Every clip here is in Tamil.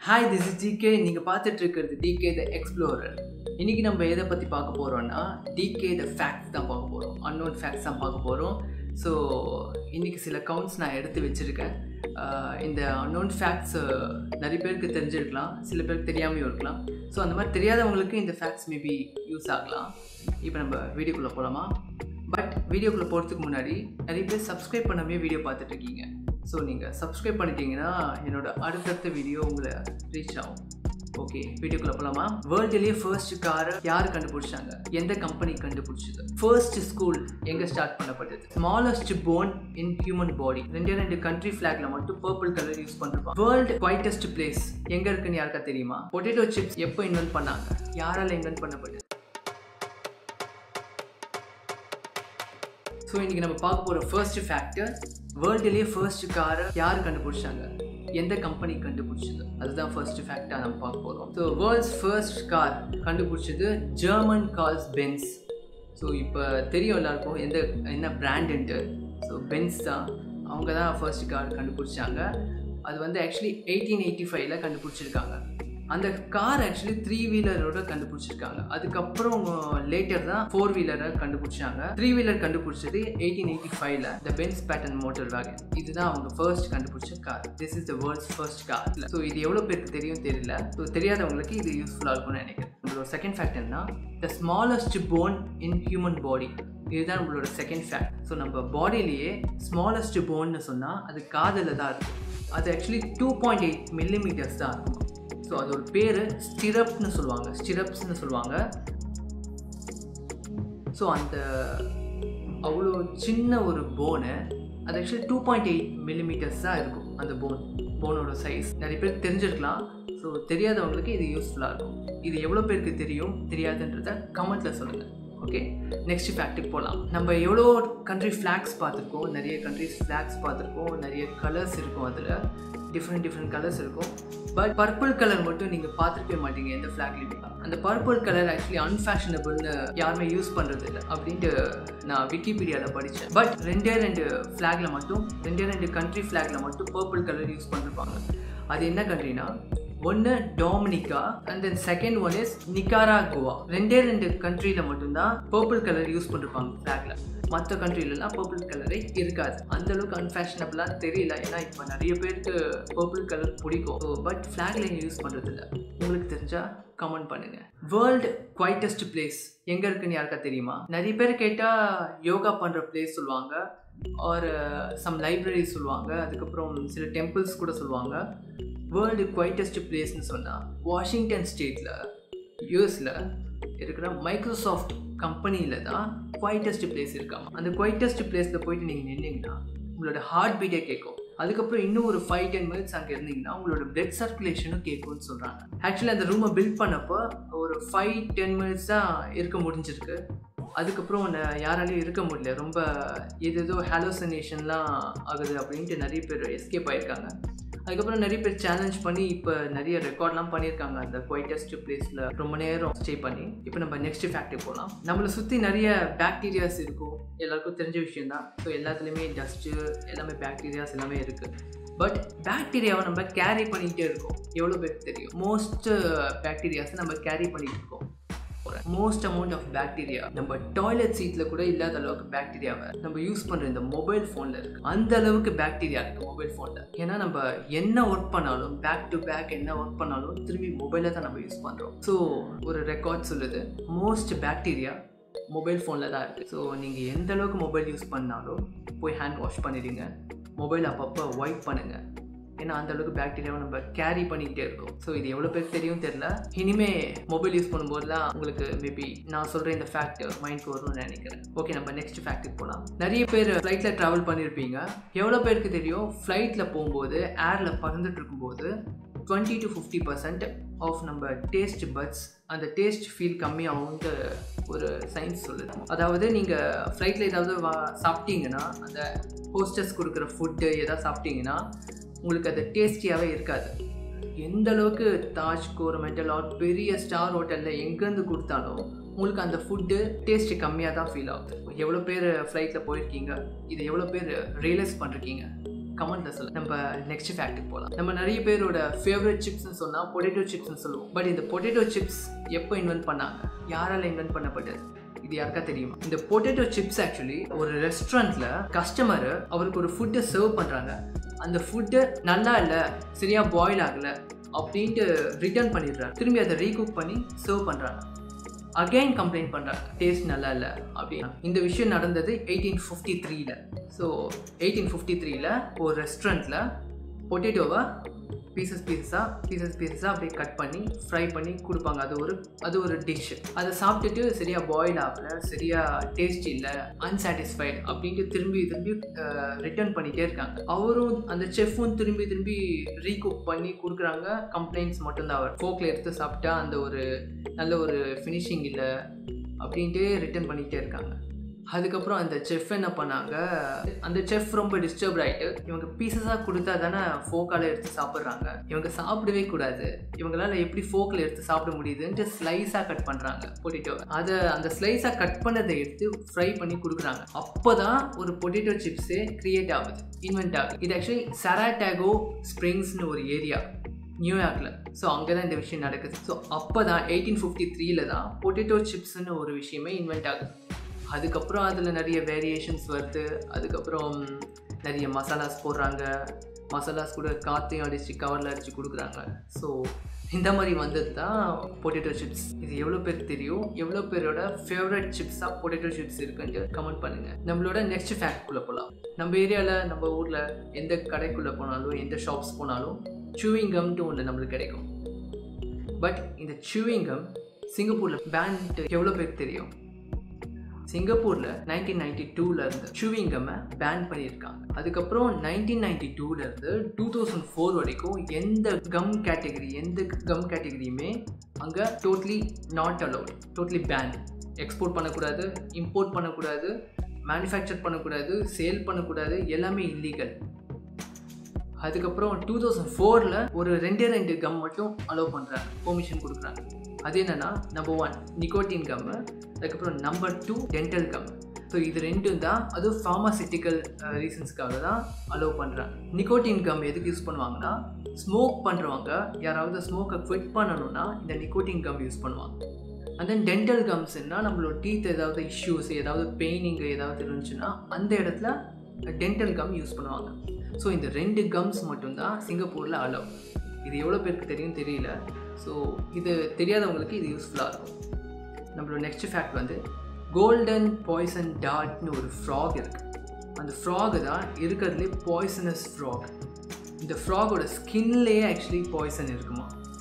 ஹாய் திஸ் இஸ் டிகே நீங்கள் பார்த்துட்டு இருக்கிறது டிகே த எக்ஸ்ப்ளோரர் இன்றைக்கி நம்ம எதை பற்றி பார்க்க போகிறோம்னா டிகே த ஃபேக்ட்ஸ் தான் பார்க்க போகிறோம் அன்னோன் ஃபேக்ட்ஸ் தான் பார்க்க போகிறோம் ஸோ இன்றைக்கி சில கவுண்ட்ஸ் நான் எடுத்து வச்சுருக்கேன் இந்த அன்னோன் ஃபேக்ட்ஸ் நிறைய பேருக்கு தெரிஞ்சிருக்கலாம் சில பேருக்கு தெரியாமையும் இருக்கலாம் ஸோ அந்த மாதிரி தெரியாதவங்களுக்கு இந்த ஃபேக்ட்ஸ் மேபி யூஸ் ஆகலாம் இப்போ நம்ம வீடியோக்குள்ளே போகலாமா பட் வீடியோக்குள்ளே போகிறதுக்கு முன்னாடி நிறைய பேர் சப்ஸ்கிரைப் பண்ணாமே வீடியோ பார்த்துட்ருக்கீங்க ஸோ நீங்கள் சப்ஸ்கிரைப் பண்ணிட்டீங்கன்னா என்னோட அடுத்தடுத்த வீடியோ உங்களை ரீச் ஆகும் ஓகே வீடியோக்குள்ள போகலாமா வேர்ல்டுலேயே ஃபர்ஸ்ட் காரை யார் கண்டுபிடிச்சாங்க எந்த கம்பெனி கண்டுபிடிச்சது ஃபர்ஸ்ட் ஸ்கூல் எங்கே ஸ்டார்ட் பண்ணப்பட்டது smallest bone in human body ரெண்டே ரெண்டு கண்ட்ரி ஃபிளாக்ல மட்டும் பர்பிள் கலர் யூஸ் பண்ணிருப்பாங்க வேர்ல்டு குவைட்டஸ்ட் பிளேஸ் எங்கே இருக்குன்னு யாருக்கா தெரியுமா பொட்டேட்டோ சிப்ஸ் எப்போ இன்வென்ட் பண்ணாங்க யாரால இன்வென்ட் பண்ணப்பட்டது ஸோ இன்றைக்கி நம்ம பார்க்க போகிற ஃபர்ஸ்ட் ஃபேக்டர் வேர்ல்டுலேயே ஃபர்ஸ்ட் காரை யார் கண்டுபிடிச்சாங்க எந்த கம்பெனி கண்டுபிடிச்சது அதுதான் ஃபர்ஸ்ட் ஃபேக்டாக நம்ம பார்க்க போகிறோம் ஸோ வேர்ல்ட்ஸ் ஃபர்ஸ்ட் கார் கண்டுபிடிச்சது ஜெர்மன் கால்ஸ் பென்ஸ் ஸோ இப்போ தெரியும் எல்லாருக்கும் எந்த என்ன பிராண்டுன்ட்டு ஸோ பென்ஸ் தான் அவங்க தான் ஃபர்ஸ்ட் கார் கண்டுபிடிச்சாங்க அது வந்து ஆக்சுவலி எயிட்டீன் எயிட்டி ஃபைவ்ல கண்டுபிடிச்சிருக்காங்க அந்த கார் ஆக்சுவலி த்ரீ வீலரோட கண்டுபிடிச்சிருக்காங்க அதுக்கப்புறம் லேட்டர் தான் ஃபோர் வீலரை கண்டுபிடிச்சாங்க த்ரீ வீலர் கண்டுபிடிச்சது எயிட்டீன் எயிட்டி ஃபைவ்ல the Benz patent motor wagon இதுதான் அவங்க ஃபர்ஸ்ட் கண்டுபிடிச்ச car this is the world's first car so இது எவ்வளோ பேருக்கு தெரியும் தெரியல ஸோ தெரியாதவங்களுக்கு இது யூஸ்ஃபுல்லாக இருக்கும்னு நினைக்கிறேன் உங்களோட செகண்ட் ஃபேக்ட் என்ன the smallest bone in human body இதுதான் நம்மளோட செகண்ட் ஃபேக்ட் ஸோ நம்ம பாடியிலேயே ஸ்மாலஸ்ட் போன்னு சொன்னால் அது காதில் தான் இருக்கும் அது actually two point eight millimetres தான் இருக்கும் ஸோ அதோட பேர் ஸ்டிரப்னு சொல்லுவாங்க ஸ்டிரப்ஸ்னு சொல்லுவாங்க ஸோ அந்த அவ்வளோ சின்ன ஒரு போனு அது actually two point eight millimetres தான் இருக்கும் அந்த போன் போனோட சைஸ் நிறைய பேருக்கு தெரிஞ்சிருக்கலாம் ஸோ தெரியாதவங்களுக்கு இது யூஸ்ஃபுல்லாக இருக்கும் இது எவ்வளோ பேருக்கு தெரியும் தெரியாதுன்றத கமெண்ட்டில் சொல்லுங்கள் ஓகே நெக்ஸ்ட் ஃபேக்ட்டுக்கு போகலாம் நம்ம எவ்வளோ கண்ட்ரி ஃப்ளாக்ஸ் பார்த்துருக்கோம் நிறைய கண்ட்ரிஸ் ஃப்ளாக்ஸ் பார்த்துருக்கோம் நிறைய கலர்ஸ் இருக்கும் அதில் டிஃப்ரெண்ட் டிஃப்ரெண்ட் கலர்ஸ் இருக்கும் பட் பர்பிள் கலர் மட்டும் நீங்கள் பார்த்துருக்கவே மாட்டீங்க எந்த ஃப்ளாக்லையுமே அந்த பர்பிள் கலர் ஆக்சுவலி அன்ஃபேஷனபிள்னு யாருமே யூஸ் பண்ணுறது இல்லை அப்படின்ட்டு நான் விக்கிபீடியாவில் படித்தேன் பட் ரெண்டே ரெண்டு ஃப்ளாகில் மட்டும் ரெண்டே ரெண்டு கண்ட்ரி ஃப்ளாகில் மட்டும் பர்பிள் கலர் யூஸ் பண்ணிருப்பாங்க அது என்ன கண்ட்ரினா ஒன்று Dominica and then second one is Nicaragua ரெண்டே ரெண்டு கண்ட்ரியில் மட்டும்தான் பர்பிள் கலர் யூஸ் பண்ணிருப்பாங்க ஃப்ளாகில் மற்ற கண்ட்ரிலலாம் பர்பிள் கலரே இருக்காது அந்த அளவுக்கு அன்ஃபேஷனபிளாக தெரியல ஏன்னா இப்போ நிறைய பேருக்கு பர்பிள் கலர் பிடிக்கும் ஸோ பட் ஃப்ளாக்ல யூஸ் பண்ணுறது இல்லை உங்களுக்கு தெரிஞ்சால் கமெண்ட் பண்ணுங்க வேர்ல்டு குவைட்டஸ்ட் பிளேஸ் எங்கே இருக்குன்னு யாருக்கா தெரியுமா நிறைய பேர் கேட்டால் யோகா பண்ணுற பிளேஸ் சொல்லுவாங்க ஒரு சம் லைப்ரரி சொல்லுவாங்க அதுக்கப்புறம் சில டெம்பிள்ஸ் கூட சொல்லுவாங்க வேர்ல்டு குவைட்டஸ்ட் பிளேஸ்னு சொன்னால் வாஷிங்டன் ஸ்டேட்டில் யூஎஸில் இருக்கிற மைக்ரோசாஃப்ட் கம்பெனியில் தான் குவைட்டஸ்ட் பிளேஸ் இருக்காங்க அந்த குவைட்டஸ்ட் பிளேஸில் போயிட்டு நீங்கள் நின்னீங்கன்னா உங்களோட ஹார்ட் பீட்டே கேட்கும் அதுக்கப்புறம் இன்னும் ஒரு ஃபைவ் டென் மினிட்ஸ் அங்கே இருந்தீங்கன்னா உங்களோட பிளட் சர்க்குலேஷனும் கேட்கும்னு சொல்கிறாங்க ஆக்சுவலி அந்த ரூமை பில்ட் பண்ணப்போ ஒரு ஃபைவ் டென் மினிட்ஸ் தான் இருக்க முடிஞ்சிருக்கு அதுக்கப்புறம் உன்னை யாராலையும் இருக்க முடியல ரொம்ப ஏதேதோ ஹாலோசனேஷன்லாம் ஆகுது அப்படின்ட்டு நிறைய பேர் எஸ்கேப் ஆகிருக்காங்க அதுக்கப்புறம் நிறைய பேர் சேலஞ்ச் பண்ணி இப்போ நிறைய ரெக்கார்ட்லாம் பண்ணியிருக்காங்க அந்த குவைட்டஸ்ட் பிளேஸில் ரொம்ப நேரம் ஸ்டே பண்ணி இப்போ நம்ம நெக்ஸ்ட் ஃபேக்ட்ரி போகலாம் நம்மளை சுற்றி நிறைய பாக்டீரியாஸ் இருக்கும் எல்லாருக்கும் தெரிஞ்ச விஷயம் தான் ஸோ எல்லாத்துலேயுமே டஸ்ட்டு எல்லாமே பாக்டீரியாஸ் எல்லாமே இருக்குது பட் பாக்டீரியாவை நம்ம கேரி பண்ணிக்கிட்டே இருக்கோம் எவ்வளோ பேருக்கு தெரியும் மோஸ்ட் பாக்டீரியாஸை நம்ம கேரி பண்ணிகிட்டு இருக்கோம் மோஸ்ட் அமௌண்ட் ஆஃப் பாக்டீரியா நம்ம டாய்லெட் சீட்டில் கூட இல்லாத அளவுக்கு பாக்டீரியாவை நம்ம யூஸ் பண்ணுற இந்த மொபைல் ஃபோனில் இருக்கு அந்த அளவுக்கு பாக்டீரியா இருக்குது மொபைல் ஃபோனில் ஏன்னா நம்ம என்ன ஒர்க் பண்ணாலும் பேக் டு பேக் என்ன ஒர்க் பண்ணாலும் திரும்பி மொபைலை தான் நம்ம யூஸ் பண்ணுறோம் ஸோ ஒரு ரெக்கார்ட் சொல்லுது மோஸ்ட் பாக்டீரியா மொபைல் ஃபோனில் தான் இருக்குது ஸோ நீங்கள் எந்த அளவுக்கு மொபைல் யூஸ் பண்ணாலும் போய் ஹேண்ட் வாஷ் பண்ணிடுங்க மொபைல் அப்பப்போ ஒயிட் பண்ணுங்கள் ஏன்னா அந்த அளவுக்கு பாக்டீரியாவை நம்ம கேரி பண்ணிக்கிட்டே இருக்கோம் ஸோ இது எவ்வளோ பேர் தெரியும் தெரில இனிமே மொபைல் யூஸ் பண்ணும்போதுலாம் உங்களுக்கு மேபி நான் சொல்கிற இந்த ஃபேக்ட் மைண்ட்க்கு வரும்னு நினைக்கிறேன் ஓகே நம்ம நெக்ஸ்ட் ஃபேக்ட்டுக்கு போகலாம் நிறைய பேர் ஃப்ளைட்டில் ட்ராவல் பண்ணியிருப்பீங்க எவ்வளோ பேருக்கு தெரியும் ஃப்ளைட்டில் போகும்போது ஏரில் பறந்துட்டு இருக்கும்போது twenty to fifty percent of நம்ம டேஸ்ட் பட்ஸ் அந்த டேஸ்ட் ஃபீல் கம்மியாகும்ட்டு ஒரு சயின்ஸ் சொல்லுது அதாவது நீங்கள் ஃப்ளைட்டில் ஏதாவது வா சாப்பிட்டீங்கன்னா அந்த ஹோஸ்டஸ் கொடுக்குற ஃபுட்டு எதாவது சாப்பிட்டீங்கன்னா உங்களுக்கு அது டேஸ்டியாகவே இருக்காது எந்த அளவுக்கு தாஜ் கோரமெண்டல் ஆர் பெரிய ஸ்டார் ஹோட்டலில் எங்கேருந்து கொடுத்தாலும் உங்களுக்கு அந்த ஃபுட்டு டேஸ்ட் கம்மியாக தான் ஃபீல் ஆகுது எவ்வளோ பேர் ஃப்ளைட்டில் போயிருக்கீங்க இது எவ்வளோ பேர் ரியலைஸ் பண்ணிருக்கீங்க கமெண்ட்ல சொல்ல நம்ம நெக்ஸ்ட் ஃபேக்ட்டுக்கு போகலாம் நம்ம நிறைய பேரோட ஃபேவரட் சிப்ஸ்னு சொன்னால் பொட்டேட்டோ சிப்ஸ்னு சொல்லுவோம் பட் இந்த பொட்டேட்டோ சிப்ஸ் எப்போ இன்வென்ட் பண்ணாங்க யாரால இன்வென்ட் பண்ணப்பட்டது இது யாருக்கா தெரியுமா இந்த பொட்டேட்டோ சிப்ஸ் ஆக்சுவலி ஒரு ரெஸ்டாரண்ட்ல கஸ்டமர் அவருக்கு ஒரு ஃபுட்டை சர்வ் பண்ணுறாங்க அந்த ஃபுட்டு நல்லா இல்லை சரியா பாயில் ஆகலை அப்படின்ட்டு ரிட்டர்ன் பண்ணிடுறாங்க திரும்பி அதை ரீகுக் பண்ணி சர்வ் பண்ணுறாங்க அகைன் கம்ப்ளைண்ட் பண்ணுறாங்க டேஸ்ட் நல்லா இல்லை அப்படின்னு இந்த விஷயம் நடந்தது எயிட்டீன் ஃபிஃப்டி த்ரீல ஸோ எயிட்டீன் ஃபிஃப்டி த்ரீல ஒரு ரெஸ்டாரண்ட்டில் பொட்டேட்டோவை பீசஸ் பீசஸாக பீசஸ் பீசஸாக அப்படியே கட் பண்ணி ஃப்ரை பண்ணி கொடுப்பாங்க அது ஒரு அது ஒரு டிஷ் அதை சாப்பிட்டுட்டு சரியாக பாயில் ஆகல சரியாக டேஸ்ட் இல்லை அன்சாட்டிஸ்ஃபைட் அப்படின்ட்டு திரும்பி திரும்பி ரிட்டர்ன் பண்ணிகிட்டே இருக்காங்க அவரும் அந்த செஃப்பும் திரும்பி திரும்பி ரீகுக் பண்ணி கொடுக்குறாங்க கம்ப்ளைண்ட்ஸ் மட்டும்தான் அவர் ஃபோக்கில் எடுத்து சாப்பிட்டா அந்த ஒரு நல்ல ஒரு ஃபினிஷிங் இல்லை அப்படின்ட்டு ரிட்டர்ன் பண்ணிகிட்டே இருக்காங்க அதுக்கப்புறம் அந்த செஃப் என்ன பண்ணாங்க அந்த செஃப் ரொம்ப டிஸ்டர்ப் ஆகிட்டு இவங்க பீசஸாக கொடுத்தா தானே ஃபோக்கால் எடுத்து சாப்பிட்றாங்க இவங்க சாப்பிடவே கூடாது இவங்களால எப்படி ஃபோக்கில் எடுத்து சாப்பிட முடியுதுன்ட்டு ஸ்லைஸாக கட் பண்ணுறாங்க பொட்டேட்டோ அதை அந்த ஸ்லைஸாக கட் பண்ணதை எடுத்து ஃப்ரை பண்ணி கொடுக்குறாங்க அப்போ தான் ஒரு பொட்டேட்டோ சிப்ஸே க்ரியேட் ஆகுது இன்வென்ட் ஆகுது இது ஆக்சுவலி சராட்டாகோ ஸ்ப்ரிங்ஸ்னு ஒரு ஏரியா நியூயார்க்கில் ஸோ அங்கே தான் இந்த விஷயம் நடக்குது ஸோ அப்போ தான் எயிட்டீன் ஃபிஃப்டி த்ரீல தான் பொட்டேட்டோ சிப்ஸ்னு ஒரு விஷயமே இன்வென்ட் ஆகுது அதுக்கப்புறம் அதில் நிறைய வேரியேஷன்ஸ் வருது அதுக்கப்புறம் நிறைய மசாலாஸ் போடுறாங்க மசாலாஸ் கூட காற்றையும் அடித்து கவரில் அடித்து கொடுக்குறாங்க ஸோ இந்த மாதிரி வந்தது தான் பொட்டேட்டோ சிப்ஸ் இது எவ்வளோ பேர் தெரியும் எவ்வளோ பேரோட ஃபேவரட் சிப்ஸாக பொட்டேட்டோ சிப்ஸ் இருக்குன்ட்டு கமெண்ட் பண்ணுங்கள் நம்மளோட நெக்ஸ்ட் ஃபேக்ட்குள்ளே போகலாம் நம்ம ஏரியாவில் நம்ம ஊரில் எந்த கடைக்குள்ளே போனாலும் எந்த ஷாப்ஸ் போனாலும் சூவிங் கம்ட்டு ஒன்று நம்மளுக்கு கிடைக்கும் பட் இந்த சூவிங் கம் சிங்கப்பூரில் பேண்ட் எவ்வளோ பேருக்கு தெரியும் சிங்கப்பூரில் நைன்டீன் நைன்டி டூலேருந்து சூவிங் கம்மை பேன் பண்ணியிருக்காங்க அதுக்கப்புறம் நைன்டீன் நைன்டி டூலேருந்து டூ தௌசண்ட் ஃபோர் வரைக்கும் எந்த கம் கேட்டகரி எந்த கம் கேட்டகரியுமே அங்கே totally not allowed totally ban export பண்ணக்கூடாது இம்போர்ட் பண்ணக்கூடாது மேனுஃபேக்சர் பண்ணக்கூடாது சேல் பண்ணக்கூடாது எல்லாமே இல்லீகல் அதுக்கப்புறம் டூ தௌசண்ட் ஃபோரில் ஒரு ரெண்டே ரெண்டு கம் மட்டும் அலோவ் பண்ணுறாங்க பெர்மிஷன் கொடுக்குறாங்க அது என்னென்னா நம்பர் ஒன் நிக்கோட்டின் கம்மு அதுக்கப்புறம் number two dental gum so இது ரெண்டும் தான் அதுவும் ஃபார்மாசிட்டிக்கல் ரீசன்ஸ்க்காக தான் அலோவ் பண்ணுறாங்க நிக்கோட்டின் கம் எதுக்கு யூஸ் பண்ணுவாங்கன்னா ஸ்மோக் பண்ணுறவங்க யாராவது ஸ்மோக்கை குவிட் பண்ணணும்னா இந்த நிக்கோட்டின் கம் யூஸ் பண்ணுவாங்க அண்ட் தென் டென்டல் கம்ஸ்னால் நம்மளோட டீத் ஏதாவது இஷ்யூஸ் ஏதாவது பெயினிங் ஏதாவது இருந்துச்சுன்னா அந்த இடத்துல டென்டல் கம் யூஸ் பண்ணுவாங்க ஸோ இந்த ரெண்டு கம்ஸ் மட்டும்தான் சிங்கப்பூரில் அலோவ் இது எவ்வளோ பேருக்கு தெரியும் தெரியல ஸோ இது தெரியாதவங்களுக்கு இது யூஸ்ஃபுல்லாக இருக்கும் நம்மளோட நெக்ஸ்ட் ஃபேக்ட் வந்து கோல்டன் பாய்சன் டாட்னு ஒரு ஃப்ராக் இருக்குது அந்த ஃப்ராகு தான் இருக்கிறதுலே பாய்சனஸ் ஃப்ராக் இந்த ஃப்ராகோட ஸ்கின்லேயே ஆக்சுவலி பாய்சன் இருக்குமா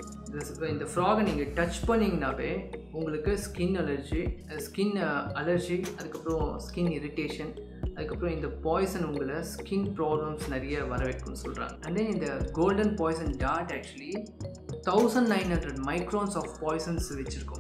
இந்த ஃப்ராகை நீங்கள் டச் பண்ணிங்கனாவே உங்களுக்கு ஸ்கின் அலர்ஜி ஸ்கின் அலர்ஜி அதுக்கப்புறம் ஸ்கின் இரிட்டேஷன் அதுக்கப்புறம் இந்த பாய்சன் உங்களை ஸ்கின் ப்ராப்ளம்ஸ் நிறைய வர வைக்கும்னு சொல்கிறாங்க அண்ட் தென் இந்த கோல்டன் பாய்சன் டாட் actually thousand nine hundred microns of poisons வச்சுருக்கோம்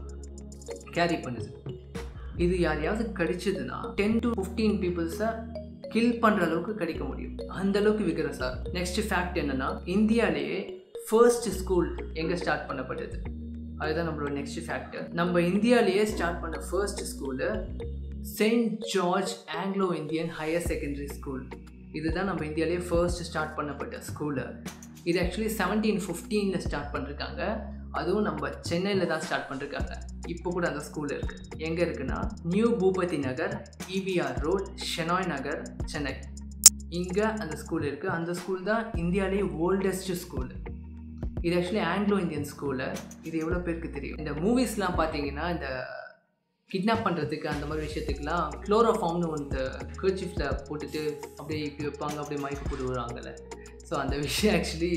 கேரி பண்ணுது இது யாரையாவது கடிச்சதுன்னா டென் டு ஃபிஃப்டீன் பீப்புள்ஸை கில் பண்ணுற அளவுக்கு கிடைக்க முடியும் அந்த அளவுக்கு விகரஸாக நெக்ஸ்ட் ஃபேக்ட் என்னென்னா இந்தியாவிலேயே ஃபர்ஸ்ட் ஸ்கூல் எங்கே ஸ்டார்ட் பண்ணப்பட்டது அதுதான் நம்மளோட நெக்ஸ்ட் ஃபேக்ட் நம்ம இந்தியாவிலேயே ஸ்டார்ட் பண்ண first school saint George Anglo Indian higher secondary school இதுதான் நம்ம இந்தியாவிலேயே ஃபர்ஸ்ட் ஸ்டார்ட் பண்ணப்பட்ட ஸ்கூலு இது ஆக்சுவலி செவன்டீன் ஃபிஃப்டீனில் ஸ்டார்ட் பண்ணிருக்காங்க அதுவும் நம்ம சென்னையில் தான் ஸ்டார்ட் பண்ணிருக்காங்க இப்போ கூட அந்த ஸ்கூல் இருக்குது எங்கே இருக்குன்னா நியூ பூபதி நகர் இவிஆர் ரோட் ஷெனாய் நகர் சென்னை இங்கே அந்த ஸ்கூல் இருக்குது அந்த ஸ்கூல் தான் இந்தியாவிலேயே ஓல்டஸ்ட் ஸ்கூல் இது ஆக்சுவலி ஆங்கிலோ இந்தியன் ஸ்கூலு இது எவ்வளோ பேருக்கு தெரியும் இந்த மூவிஸ்லாம் பார்த்தீங்கன்னா இந்த கிட்னாப் பண்ணுறதுக்கு அந்த மாதிரி விஷயத்துக்குலாம் குளோரோஃபார்ம்னு ஒன்று கர்ச்சிஃபில் போட்டுட்டு அப்படியே இப்படி வைப்பாங்க அப்படியே மயக்க போட்டு விடுவாங்கல்ல ஸோ அந்த விஷயம் ஆக்சுவலி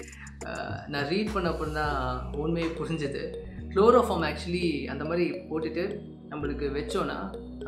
நான் ரீட் பண்ண அப்புறம் தான் உண்மையை புரிஞ்சது குளோரோஃபார்ம் ஆக்சுவலி அந்த மாதிரி போட்டுட்டு நம்மளுக்கு வச்சோன்னா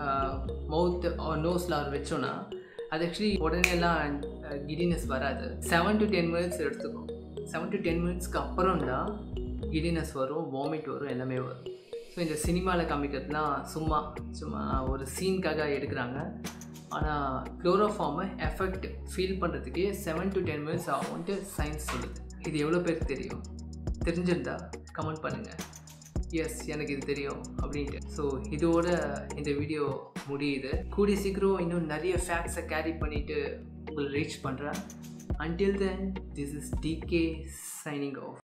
மவுத் நோஸில் அவர் வச்சோன்னா அது ஆக்சுவலி உடனேலாம் கிடினஸ் வராது செவன் டு டென் மினிட்ஸ் எடுத்துக்கும் செவன் டு டென் மினிட்ஸ்க்கு அப்புறம் தான் கிடினஸ் வரும் வாமிட் வரும் எல்லாமே வரும் ஸோ இந்த சினிமாவில் காமிக்கிறதுலாம் சும்மா சும்மா ஒரு சீனுக்காக எடுக்கிறாங்க ஆனால் குளோரோஃபார்மை எஃபெக்ட் ஃபீல் பண்ணுறதுக்கே செவன் டு டென் மினிட்ஸ் ஆகும்ன்ட்டு சயின்ஸ் சொல்லுது இது எவ்வளோ பேருக்கு தெரியும் தெரிஞ்சிருந்தா கமெண்ட் பண்ணுங்கள் எஸ் எனக்கு இது தெரியும் அப்படின்ட்டு ஸோ இதோட இந்த வீடியோ முடியுது கூடி சீக்கிரம் இன்னும் நிறைய ஃபேக்ட்ஸை கேரி பண்ணிவிட்டு உங்களை ரீச் பண்ணுறேன் until then this is dk signing off